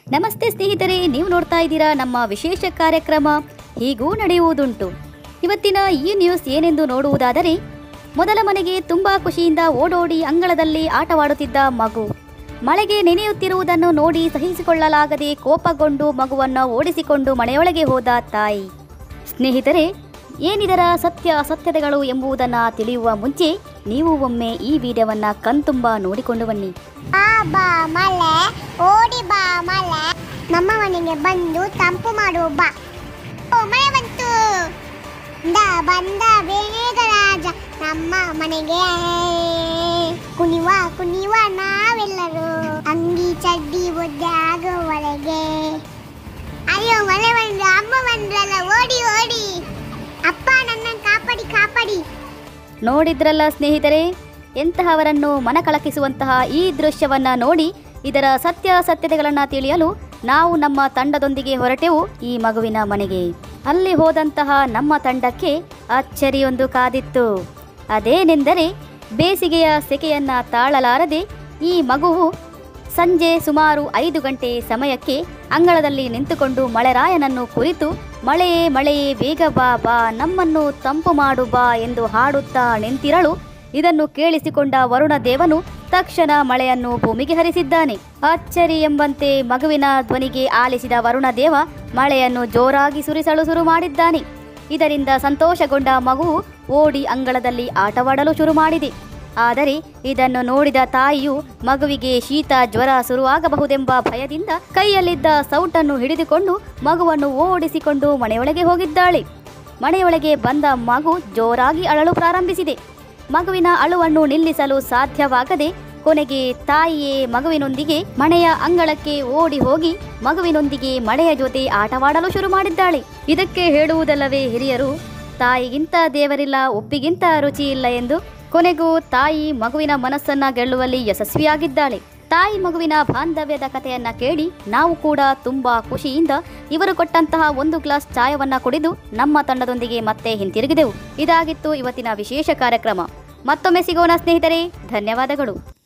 ನಮಸ್ತೆ ಸ್ನೇಹಿತರೆ ನೀವು ನೋಡ್ತಾ ಇದ್ದೀರಾ ನಮ್ಮ ವಿಶೇಷ ಕಾರ್ಯಕ್ರಮ ಹೀಗೂ ನಡೆಯುವುದುಂಟು ಇವತ್ತಿನ ಈ ನ್ಯೂಸ್ ಏನೆಂದು ನೋಡುವುದಾದರೆ ಮೊದಲ ಮನೆಗೆ ತುಂಬಾ ಖುಷಿಯಿಂದ ಓಡೋಡಿ ಅಂಗಳದಲ್ಲಿ ಆಟವಾಡುತ್ತಿದ್ದ ಮಗು ಮಳೆಗೆ ನೆನೆಯುತ್ತಿರುವುದನ್ನು ನೋಡಿ ಸಹಿಸಿಕೊಳ್ಳಲಾಗದೆ ಕೋಪಗೊಂಡು ಮಗುವನ್ನು ಓಡಿಸಿಕೊಂಡು ಮನೆಯೊಳಗೆ ಹೋದ ತಾಯಿ ಸ್ನೇಹಿತರೆ ಏನಿದರ ಸತ್ಯ ಅಸತ್ಯತೆಗಳು ಎಂಬುದನ್ನು ತಿಳಿಯುವ ಮುಂಚೆ ನೀವು ಒಮ್ಮೆ ಈ ವಿಡಿಯೋವನ್ನು ಕಣ್ತುಂಬ ನೋಡಿಕೊಂಡು ಬನ್ನಿ ಆ ಬಾ ಮಳೆ ಓಡಿ ಬಾ ಮಳೆ ನಮ್ಮ ಮನೆಗೆ ಬಂದು ತಂಪು ಮಾಡು ಬಾ ಓ ಮಳೆ ಬಂತು ಬಂದ ಬಂದ ಬೇಗ ರಾಜ ನಮ್ಮ ಮನೆಗೆ ಕುಣಿವ ಕುಣಿವ ನಾವೆಲ್ಲರೂ ಅಂಗಿ ಚಡ್ಡಿ ಒದ್ದೆ ಆಗುವವರೆಗೆ ಅಯ್ಯೋ ಮಳೆ ಬಂದ್ರು ಅಮ್ಮ ಬಂದ್ರಲ್ಲ ಓಡಿ ಓಡಿ ಅಪ್ಪ ನನ್ನ ಕಾಪಾಡಿ ಕಾಪಾಡಿ ನೋಡಿದ್ರಲ್ಲ ಸ್ನೇಹಿತರೆ ಎಂತಹವರನ್ನು ಮನಕಲಕಿಸುವಂತಹ ಈ ದೃಶ್ಯವನ್ನ ನೋಡಿ ಇದರ ಸತ್ಯಾಸತ್ಯತೆಗಳನ್ನು ತಿಳಿಯಲು ನಾವು ನಮ್ಮ ತಂಡದೊಂದಿಗೆ ಹೊರಟೆವು ಈ ಮಗುವಿನ ಮನೆಗೆ ಅಲ್ಲಿ ಹೋದಂತಹ ನಮ್ಮ ತಂಡಕ್ಕೆ ಅಚ್ಚರಿಯೊಂದು ಕಾದಿತ್ತು ಅದೇನೆಂದರೆ ಬೇಸಿಗೆಯ ಸೆಕೆಯನ್ನ ತಾಳಲಾರದೆ ಈ ಮಗುವು ಸಂಜೆ ಸುಮಾರು ಐದು ಗಂಟೆ ಸಮಯಕ್ಕೆ ಅಂಗಳದಲ್ಲಿ ನಿಂತುಕೊಂಡು ಮಳೆರಾಯನನ್ನು ಕುರಿತು ಮಳೆಯೇ ಮಳೆಯೇ ಬೇಗ ಬಾ ಬಾ ನಮ್ಮನ್ನು ತಂಪು ಮಾಡು ಬಾ ಎಂದು ಹಾಡುತ್ತಾ ನಿಂತಿರಲು ಇದನ್ನು ಕೇಳಿಸಿಕೊಂಡ ವರುಣ ದೇವನು ತಕ್ಷಣ ಮಳೆಯನ್ನು ಭೂಮಿಗೆ ಹರಿಸಿದ್ದಾನೆ ಅಚ್ಚರಿ ಎಂಬಂತೆ ಮಗುವಿನ ಧ್ವನಿಗೆ ಆಲಿಸಿದ ವರುಣ ದೇವ ಮಳೆಯನ್ನು ಜೋರಾಗಿ ಸುರಿಸಲು ಶುರು ಮಾಡಿದ್ದಾನೆ ಇದರಿಂದ ಸಂತೋಷಗೊಂಡ ಮಗುವು ಓಡಿ ಅಂಗಳದಲ್ಲಿ ಆಟವಾಡಲು ಶುರು ಮಾಡಿದೆ ಆದರೆ ಇದನ್ನು ನೋಡಿದ ತಾಯಿಯು ಮಗುವಿಗೆ ಶೀತ ಜ್ವರ ಶುರುವಾಗಬಹುದೆಂಬ ಭಯದಿಂದ ಕೈಯಲ್ಲಿದ್ದ ಸೌಟನ್ನು ಹಿಡಿದುಕೊಂಡು ಮಗುವನ್ನು ಓಡಿಸಿಕೊಂಡು ಮನೆಯೊಳಗೆ ಹೋಗಿದ್ದಾಳೆ ಮನೆಯೊಳಗೆ ಬಂದ ಮಗು ಜೋರಾಗಿ ಅಳಲು ಪ್ರಾರಂಭಿಸಿದೆ ಮಗುವಿನ ಅಳುವನ್ನು ನಿಲ್ಲಿಸಲು ಸಾಧ್ಯವಾಗದೆ ಕೊನೆಗೆ ತಾಯಿಯೇ ಮಗುವಿನೊಂದಿಗೆ ಮನೆಯ ಅಂಗಳಕ್ಕೆ ಓಡಿ ಹೋಗಿ ಮಗುವಿನೊಂದಿಗೆ ಮಳೆಯ ಜೊತೆ ಆಟವಾಡಲು ಶುರು ಮಾಡಿದ್ದಾಳೆ ಇದಕ್ಕೆ ಹೇಳುವುದಲ್ಲವೇ ಹಿರಿಯರು ತಾಯಿಗಿಂತ ದೇವರಿಲ್ಲ ಉಪ್ಪಿಗಿಂತ ರುಚಿ ಇಲ್ಲ ಎಂದು ಕೊನೆಗೂ ತಾಯಿ ಮಗುವಿನ ಮನಸ್ಸನ್ನ ಗೆಲ್ಲುವಲ್ಲಿ ಯಶಸ್ವಿಯಾಗಿದ್ದಾಳೆ ತಾಯಿ ಮಗುವಿನ ಬಾಂಧವ್ಯದ ಕಥೆಯನ್ನ ಕೇಳಿ ನಾವು ಕೂಡ ತುಂಬಾ ಖುಷಿಯಿಂದ ಇವರು ಕೊಟ್ಟಂತಹ ಒಂದು ಗ್ಲಾಸ್ ಚಾಯವನ್ನ ಕುಡಿದು ನಮ್ಮ ತಂಡದೊಂದಿಗೆ ಮತ್ತೆ ಹಿಂತಿರುಗಿದೆವು ಇದಾಗಿತ್ತು ಇವತ್ತಿನ ವಿಶೇಷ ಕಾರ್ಯಕ್ರಮ ಮತ್ತೊಮ್ಮೆ ಸಿಗೋಣ ಸ್ನೇಹಿತರೆ ಧನ್ಯವಾದಗಳು